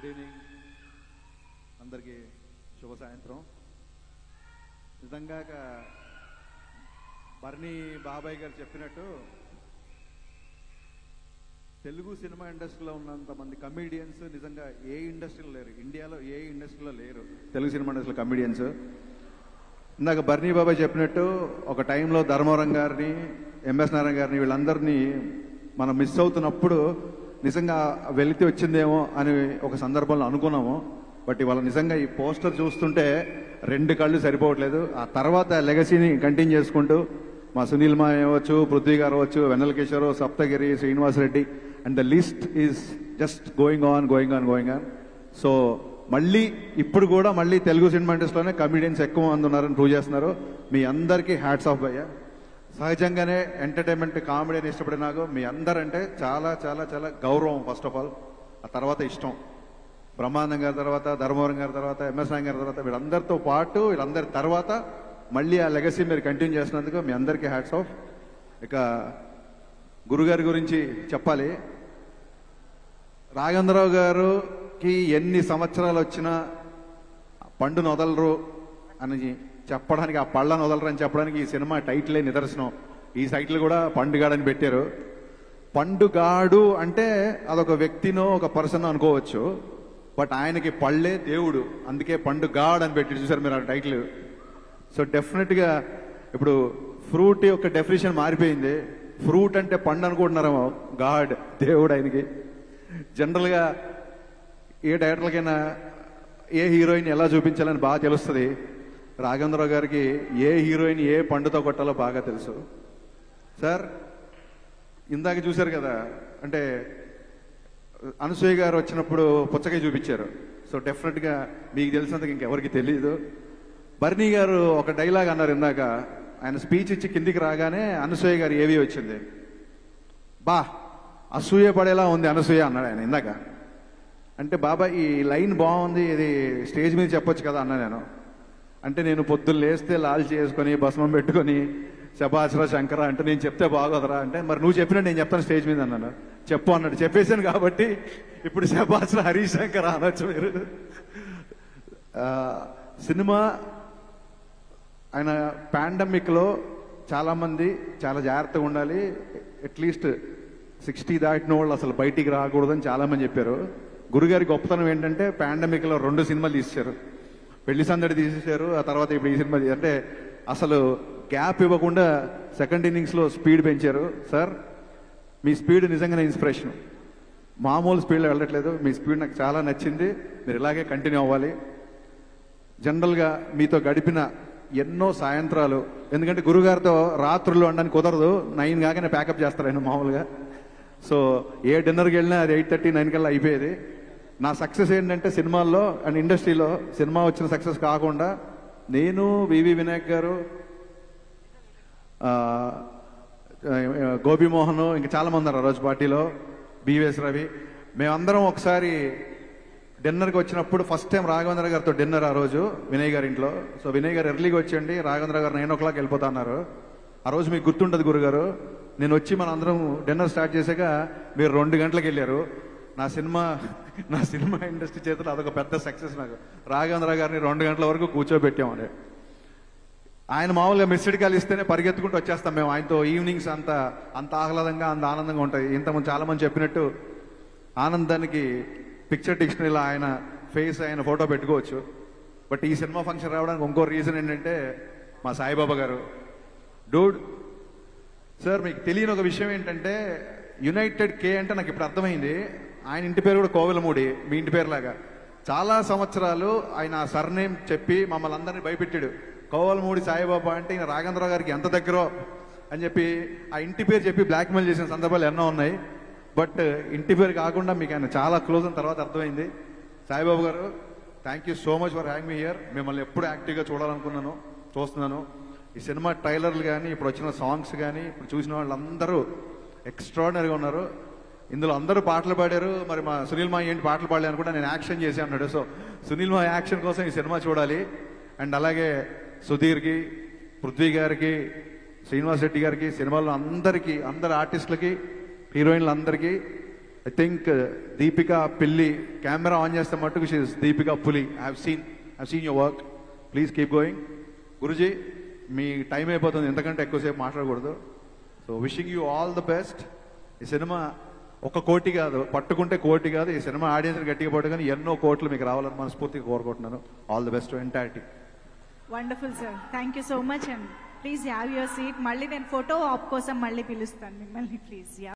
good evening అందరికీ శుభ సాయంత్రం నిజంగా బర్నీ బాబాయ్ గారు చెప్పినట్టు తెలుగు సినిమా ఇండస్ట్రీలో ఉన్నంత మంది కమీడియన్స్ నిజంగా ఏ ఇండస్ట్రీలో లేరు ఇండియాలో ఏ ఇండస్ట్రీలో లేరు తెలుగు సినిమా ఇండస్ట్రీలో కమీడియన్స్ ఇందాక బర్నీ బాబాయ్ చెప్పినట్టు ఒక టైంలో ధర్మవరం గారిని ఎంఎస్ నారాయణ గారిని వీళ్ళందరినీ మనం మిస్ అవుతున్నప్పుడు నిజంగా వెలితి వచ్చిందేమో అని ఒక సందర్భంలో అనుకున్నాము బట్ ఇవాళ నిజంగా ఈ పోస్టర్ చూస్తుంటే రెండు కళ్ళు సరిపోవట్లేదు ఆ తర్వాత లెగసీని కంటిన్యూ చేసుకుంటూ మా సునీల్ మా అవ్వచ్చు పృథ్వీ గారు అవ్వచ్చు Vennela Kishore Saptagiri Srinivas Reddy and the list is just going on going on going on so మళ్ళీ ఇప్పుడు కూడా మళ్ళీ తెలుగు సినిమా ఇండస్ట్రీలోనే కమిడియన్స్ ఎక్కువ మంది ఉన్నారని ప్రూవ్ చేస్తున్నారు మీ అందరికీ హ్యాట్స్ ఆఫ్ భయ్య సహజంగానే ఎంటర్టైన్మెంట్ కామెడీని ఇష్టపడే నాకు మీ అందరంటే చాలా చాలా చాలా గౌరవం ఫస్ట్ ఆఫ్ ఆల్ ఆ తర్వాత ఇష్టం బ్రహ్మానందం గారి తర్వాత ధర్మవరం గారి తర్వాత ఎంఎస్ నాయన్ గారి తర్వాత వీళ్ళందరితో పాటు వీళ్ళందరి తర్వాత మళ్ళీ ఆ లెగసీ మీరు కంటిన్యూ చేసినందుకు మీ అందరికీ హ్యాట్స్ ఆఫ్ ఇక గురుగారి గురించి చెప్పాలి రాఘవేంద్రరావు గారుకి ఎన్ని సంవత్సరాలు వచ్చినా పండు నొదలరు అని చెప్పడానికి ఆ పళ్ళ నొదలరు అని చెప్పడానికి ఈ సినిమా టైటిలే నిదర్శనం ఈ సైట్లు కూడా పండుగాడని పెట్టారు పండుగాడు అంటే అదొక వ్యక్తినో ఒక పర్సన్ అనుకోవచ్చు బట్ ఆయనకి పళ్ళే దేవుడు అందుకే పండుగాడ్ అని పెట్టి చూసారు మీరు ఆ టైటిల్ సో డెఫినెట్ గా ఇప్పుడు ఫ్రూట్ యొక్క డెఫినేషన్ మారిపోయింది ఫ్రూట్ అంటే పండు అనుకుంటున్నారేమో గాడ్ దేవుడు ఆయనకి జనరల్ గా ఏ డైరెక్టర్లకైనా ఏ హీరోయిన్ ఎలా చూపించాలని బాగా తెలుస్తుంది రాఘవేంద్రరావు గారికి ఏ హీరోయిన్ ఏ పండుతో కొట్టాలో బాగా తెలుసు సార్ ఇందాక చూశారు కదా అంటే అనసూయ గారు వచ్చినప్పుడు పుచ్చకాయ చూపించారు సో డెఫినెట్ గా మీకు తెలిసినందుకు ఇంకెవరికి తెలియదు బర్నీ గారు ఒక డైలాగ్ అన్నారు ఇందాక ఆయన స్పీచ్ ఇచ్చి కిందికి రాగానే అనసూయ గారు ఏవి వచ్చింది బా అసూయ పడేలా ఉంది అనసూయ అన్నాడు ఆయన ఇందాక అంటే బాబా ఈ లైన్ బాగుంది ఇది స్టేజ్ మీద చెప్పొచ్చు కదా అన్నా నేను అంటే నేను పొద్దున్న లేస్తే లాల్ చేసుకొని భస్మం పెట్టుకొని శబాశ్ర శంకర అంటే నేను చెప్తే బాగోదరా అంటే మరి నువ్వు చెప్పినా నేను చెప్తాను స్టేజ్ మీద అన్నాను చెప్పు అన్నాడు చెప్పేశాను కాబట్టి ఇప్పుడు శబాశ్ర హరీష్ శంకర అనొచ్చు మీరు ఆ, సినిమా ఆయన పాండమిక్ లో చాలా మంది చాలా జాగ్రత్తగా ఉండాలి అట్లీస్ట్ సిక్స్టీ దాటిన వాళ్ళు అసలు బయటికి రాకూడదని చాలా మంది చెప్పారు గురుగారి గొప్పతనం ఏంటంటే పాండమిక్ లో రెండు సినిమాలు తీశారు పెళ్లి సందడి తీసేశారు ఆ తర్వాత ఇప్పుడు ఈ సినిమా తీ- అంటే అసలు గ్యాప్ ఇవ్వకుండా సెకండ్ ఇన్నింగ్స్ లో స్పీడ్ పెంచారు సార్ మీ స్పీడ్ నిజంగానే ఇన్స్పిరేషన్ మామూలు స్పీడ్లో వెళ్ళట్లేదు మీ స్పీడ్ నాకు చాలా నచ్చింది మీరు ఇలాగే కంటిన్యూ అవ్వాలి జనరల్గా మీతో గడిపిన ఎన్నో సాయంత్రాలు ఎందుకంటే గురుగారితో రాత్రులు అనడానికి కుదరదు నైన్ కాగానే ప్యాకప్ చేస్తారు ఆయన మామూలుగా సో ఏ డిన్నర్కి వెళ్ళినా అది ఎయిట్ థర్టీ నైన్ కల్లా అయిపోయేది నా సక్సెస్ ఏంటంటే సినిమాల్లో అండ్ ఇండస్ట్రీలో సినిమా వచ్చిన సక్సెస్ కాకుండా నేను వివి వినాయక్ గారు ఆ, ఆ, గోపిమోహన్ ఇంకా చాలా మంది ఉన్నారు ఆ రోజు పార్టీలో బివిఎస్ రవి మేమందరం ఒకసారి డిన్నర్కి వచ్చినప్పుడు ఫస్ట్ టైం రాఘవేంద్ర గారితో డిన్నర్ ఆ రోజు వినయ్ గారి ఇంట్లో సో వినయ్ గారు ఎర్లీగా వచ్చండి రాఘవేంద్ర గారు నైన్ ఓ క్లాక్ వెళ్ళిపోతా అన్నారు ఆ రోజు మీకు గుర్తుంటది గురుగారు నేను వచ్చి మన అందరం డిన్నర్ స్టార్ట్ చేశాక మీరు రెండు గంటలకు వెళ్ళారు నా సినిమా నా సినిమా ఇండస్ట్రీ చేతిలో అదొక పెద్ద సక్సెస్ నాకు రాఘవేంద్ర గారిని రెండు గంటల వరకు కూర్చోబెట్టామండి ఆయన మామూలుగా మిస్డ్ కాల్ ఇస్తేనే పరిగెత్తుకుంటూ వచ్చేస్తాం మేము ఆయనతో ఈవినింగ్స్ అంత అంత ఆహ్లాదంగా అంత ఆనందంగా ఉంటాయి ఇంతమంది చాలా మంది చెప్పినట్టు ఆనందానికి పిక్చర్ డిక్షనరీలో ఆయన ఫేస్ ఆయన ఫోటో పెట్టుకోవచ్చు బట్ ఈ సినిమా ఫంక్షన్ రావడానికి ఇంకో రీజన్ ఏంటంటే మా సాయిబాబా గారు డూడ్ సార్ మీకు తెలియని ఒక విషయం ఏంటంటే యునైటెడ్ కే అంటే నాకు ఇప్పుడు అర్థమైంది ఆయన ఇంటి పేరు కూడా కోవెలమూడి మీ ఇంటి పేరు లాగా చాలా సంవత్సరాలు ఆయన ఆ సర్నేమ్ చెప్పి మమ్మల్ని అందరినీ భయపెట్టాడు కోవలమూడి సాయిబాబా అంటే ఈయన రాఘేంద్రరావు గారికి ఎంత దగ్గరో అని చెప్పి ఆ ఇంటి పేరు చెప్పి బ్లాక్మెయిల్ చేసిన సందర్భాలు ఎన్నో ఉన్నాయి బట్ ఇంటి పేరు కాకుండా మీకు ఆయన చాలా క్లోజ్ అని తర్వాత అర్థమైంది Saibabu garu thank you so much for having me here మిమ్మల్ని ఎప్పుడు యాక్టివ్గా చూడాలనుకున్నాను చూస్తున్నాను ఈ సినిమా ట్రైలర్లు కానీ ఇప్పుడు వచ్చిన సాంగ్స్ కానీ ఇప్పుడు చూసిన వాళ్ళందరూ ఎక్స్ట్రాడినరీగా ఉన్నారు ఇందులో అందరూ పాటలు పాడారు మరి మా సునీల్ మా ఏంటి పాటలు పాడలే అనుకుంటే నేను యాక్షన్ చేసి అన్నాడు సో సునీల్ మా యాక్షన్ కోసం ఈ సినిమా చూడాలి అండ్ అలాగే సుధీర్కి పృథ్వీ గారికి శ్రీనివాస్ రెడ్డి గారికి సినిమాలో అందరికీ అందరు ఆర్టిస్టులకి హీరోయిన్లు అందరికీ ఐ థింక్ దీపిక పిల్లి కెమెరా ఆన్ చేస్తే మట్టుకు she's Deepika Pilli I have seen I seen your work please keep going Guruji మీ టైం అయిపోతుంది ఎంతకంటే ఎక్కువసేపు మాట్లాడకూడదు so wishing you all the best ఈ సినిమా ఒక కోటి కాదు పట్టుకుంటే కోటి కాదు ఈ సినిమా ఆడియన్స్ గట్టిగా పట్టుకొని ఎన్నో కోట్లు మీకు రావాలని మనస్ఫూర్తిగా కోరుకుంటున్నాను all the best entity wonderful sir thank you so much and please have your seat మళ్ళీ నేను ఫోటో ఆప్ కోసం మళ్ళీ పిలుస్తాను మిమ్మల్ని ప్లీజ్ యా